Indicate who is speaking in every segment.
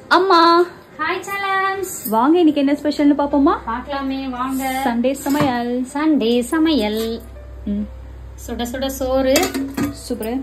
Speaker 1: அம்மா
Speaker 2: ஹாய் சலாம்ஸ்
Speaker 1: வாங்க இன்னைக்கு என்ன ஸ்பெஷல்னு பாப்போமா
Speaker 2: பார்க்கலாமே வாங்க
Speaker 1: சண்டே சமையல்
Speaker 2: சண்டே சமையல்
Speaker 1: ம்
Speaker 2: சுட சுட சோறு
Speaker 1: சூப்பர்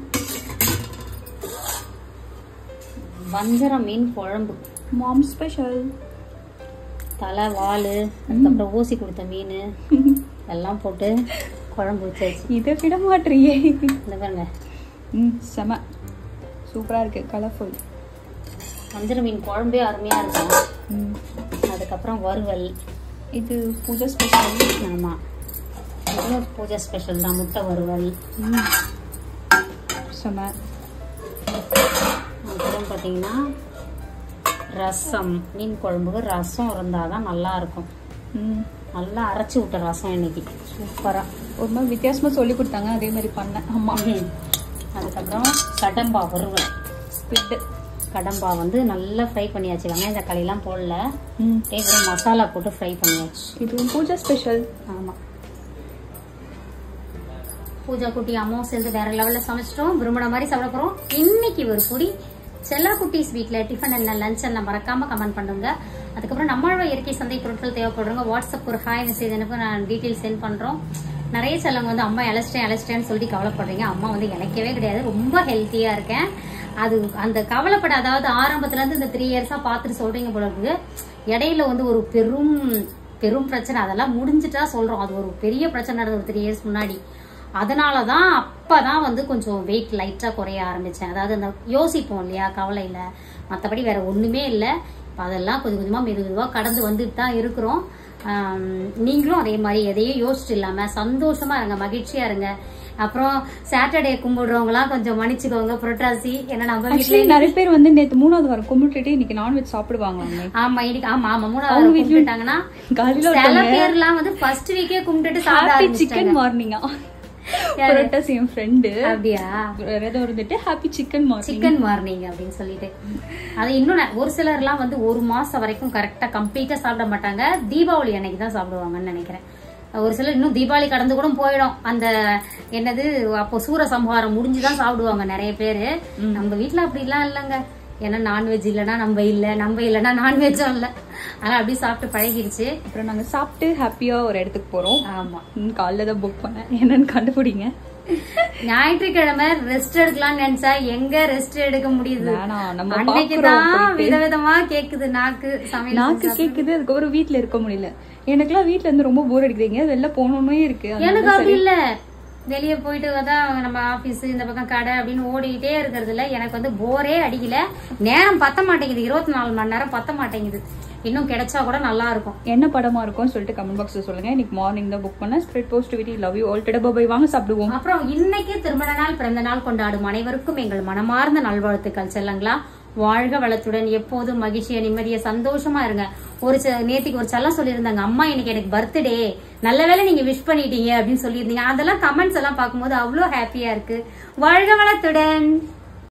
Speaker 2: வஞ்சரம் மீன் குழம்பு
Speaker 1: மாம் ஸ்பெஷல்
Speaker 2: தலை வால் அதுக்கப்புறம் ஊசி கொடுத்த மீன் எல்லாம் போட்டு குழம்பு வச்சாச்சு
Speaker 1: இதை விட மாட்டறியே
Speaker 2: இந்த பாருங்க
Speaker 1: ம் செம சூப்பரா இருக்கு கலர்ஃபுல்
Speaker 2: வஞ்சரம் மீன் குழம்பே அருமையா இருக்கும்
Speaker 1: ம்
Speaker 2: அதுக்கப்புறம் வறுவல்
Speaker 1: இது பூஜை ஸ்பெஷல்
Speaker 2: ஆமா இதுவும் பூஜை ஸ்பெஷல் தான் முட்டை வறுவல்
Speaker 1: ம் செம
Speaker 2: அப்புறம் பார்த்தீங்கன்னா ரசம் மீன் குழம்புக்கு ரசம் இருந்தால் தான் நல்லா இருக்கும்
Speaker 1: ம்
Speaker 2: நல்லா அரைச்சி விட்ட ரசம் இன்னைக்கு சூப்பராக
Speaker 1: ஒரு மாதிரி வித்தியாசமா சொல்லி கொடுத்தாங்க அதே மாதிரி பண்ணேன் ஆமா
Speaker 2: அதுக்கப்புறம் கடம்பா வறுவல்
Speaker 1: ஸ்பிட்
Speaker 2: கடம்பா வந்து நல்லா ஃப்ரை பண்ணியாச்சு வெங்காயம் தக்காளிலாம் போடல
Speaker 1: ம்
Speaker 2: அப்படியே மசாலா போட்டு ஃப்ரை பண்ணியாச்சு
Speaker 1: இது பூஜை ஸ்பெஷல்
Speaker 2: ஆமாம் பூஜா குட்டி அம்மாவும் சேர்ந்து வேற லெவலில் சமைச்சிட்டோம் விரும்பின மாதிரி சாப்பிட போகிறோம் இன்னைக்கு ஒரு குடி செல்லா குட்டீஸ் வீட்டில் டிஃபன் என்ன லஞ்ச் எல்லாம் மறக்காம கமெண்ட் பண்ணுங்க அதுக்கப்புறம் நம்மளோட இயற்கை சந்தை பொருட்கள் தேவைப்படுறவங்க வாட்ஸ்அப் ஒரு ஹாய் மெசேஜ் அனுப்ப நான் டீட்டெயில் சென்ட் பண்ணுறோம் நிறைய செல்லவங்க வந்து அம்மா இழைச்சிட்டேன் இழைச்சிட்டேன்னு சொல்லிட்டு கவலைப்படுறீங்க அம்மா வந்து இழைக்கவே கிடையாது ரொம்ப ஹெல்த்தியாக இருக்கேன் அது அந்த கவலைப்பட அதாவது ஆரம்பத்துல இருந்து இந்த த்ரீ இயர்ஸா பார்த்துட்டு சொல்றீங்க போல இருக்கு இடையில வந்து ஒரு பெரும் பெரும் பிரச்சனை அதெல்லாம் முடிஞ்சிட்டா சொல்றோம் அது ஒரு பெரிய பிரச்சனை நடந்தது ஒரு த்ரீ இயர்ஸ் முன்னாடி அதனால தான் அப்பதான் வந்து கொஞ்சம் வெயிட் லைட்டா குறைய ஆரம்பிச்சேன் அதாவது அந்த யோசிப்போம் இல்லையா கவலையில மற்றபடி வேற ஒண்ணுமே இல்லை இப்போ அதெல்லாம் கொஞ்சம் கொஞ்சமா மெது மெதுவா கடந்து வந்துட்டு தான் இருக்கிறோம் ஆம், நீங்களும் அதே மாதிரி எதையும் யோசிச்சு இல்லாம சந்தோஷமா இருங்க மகிழ்ச்சியா இருங்க அப்புறம் சாட்டர்டே கும்பிடுறவங்கலாம் கொஞ்சம் மன்னிச்சுக்கோங்க புரட்டாசி ஏன்னா நம்ம வீட்டுல
Speaker 1: ஆக்சுவலி நிறைய பேர் வந்து நேத்து மூணாவது வாரம் கும்பிட்டுட்டு இன்னைக்கு நான்வெஜ் சாப்பிடுவாங்க
Speaker 2: ஆமா இன்னைக்கு ஆமா ஆமா மூணாவது கும்பிட்டுட்டாங்கன்னா
Speaker 1: காலையில
Speaker 2: சில பேர்லாம் வந்து ஃபர்ஸ்ட் வீக்கே கும்பிட்டுட்டு சாப்பிட
Speaker 1: ஹாப்பி
Speaker 2: ஆரம்பிச்சிட்டாங்க
Speaker 1: சிக்கன் மார்னிங்கா புரட்டாசி என் ஃப்ரெண்டு
Speaker 2: அப்படியா
Speaker 1: விரதம் இருந்துட்டு happy chicken morning
Speaker 2: chicken morning அப்படின்னு சொல்லிட்டு அது இன்னும் நெ- ஒரு சிலர்லாம் வந்து ஒரு மாசம் வரைக்கும் கரெக்டா கம்ப்ளீட்டா சாப்பிட மாட்டாங்க தீபாவளி அன்னைக்கு தான் சாப்பிடுவாங்கன்னு நினைக்கிறேன் ஒரு சிலர் இன்னும் தீபாவளி கடந்து கூட போயிடும் அந்த என்னது அப்போ சூரசம்ஹாரம் முடிஞ்சுதான் சாப்பிடுவாங்க நிறைய பேரு நம்ம வீட்ல அப்படிலாம் இல்லைங்க ஏன்னா நான்வெஜ் இல்லைன்னா நம்ம இல்ல நம்ம இல்லைன்னா நான்வெஜ்ஜும் இல்ல ஆனா அப்படி சாப்பிட்டு பழகிருச்சு
Speaker 1: அப்புறம் நாங்க சாப்பிட்டு ஹாப்பியா ஒரு இடத்துக்கு போறோம்
Speaker 2: ஆமா
Speaker 1: ம், காலைல தான் புக் பண்ணேன் என்னன்னு கண்டுபிடிங்க
Speaker 2: ஞாயிற்றுக்கிழமை ரெஸ்ட் எடுக்கலாம்னு நினைச்சா எங்க ரெஸ்ட் எடுக்க முடியுது
Speaker 1: வேணாம் நம்ம
Speaker 2: அன்னைக்கு
Speaker 1: பாக்குறோம்
Speaker 2: தான் விதவிதமா கேக்குது நாக்கு சமையல்
Speaker 1: நாக்கு கேக்குது அதுக்கப்புறம் வீட்ல இருக்க முடியல எனக்குலாம் வீட்ல இருந்து ரொம்ப போர் அடிக்குதுங்க வெளில போகணும்னே இருக்கு அதனால
Speaker 2: எனக்கு அப்படி இல்ல வெளிய போயிட்டு தான் நம்ம ஆபீஸ் இந்த பக்கம் கடை அப்படின்னு ஓடிக்கிட்டே இருக்கிறதுல எனக்கு வந்து போரே அடிக்கல நேரம் பத்த மாட்டேங்குது இருபத்தி நாலு மணி நேரம் பத்த மாட்டேங்குது இன்னும் கிடைச்சா கூட நல்லா இருக்கும்
Speaker 1: என்ன படமா இருக்கும்னு சொல்லிட்டு கமெண்ட் பாக்ஸ்ல சொல்லுங்க இன்னைக்கு மார்னிங் தான் புக் பண்ணேன் spread positivity love you all tata bye வாங்க சாப்பிடுவோம்
Speaker 2: அப்புறம் இன்னைக்கு திருமண நாள் பிறந்த நாள் கொண்டாடும் அனைவருக்கும் எங்கள் மனமார்ந்த நல்வாழ்த்துக்கள் செல்லங்களா வாழ்க வளத்துடன் எப்போதும் மகிழ்ச்சியா நிம்மதியா சந்தோஷமா இருங்க ஒரு செ- நேத்திக்கு ஒரு செல்லம் சொல்லியிருந்தாங்க அம்மா இன்னைக்கு எனக்கு பர்த்டே நல்ல வேளை நீங்க விஷ் பண்ணிட்டீங்க அப்படின்னு சொல்லியிருந்தீங்க அதெல்லாம் கமெண்ட்ஸ் எல்லாம் பார்க்கும்போது அவ்வளோ ஹாப்பியா இருக்கு வாழ்க வளத்துடன்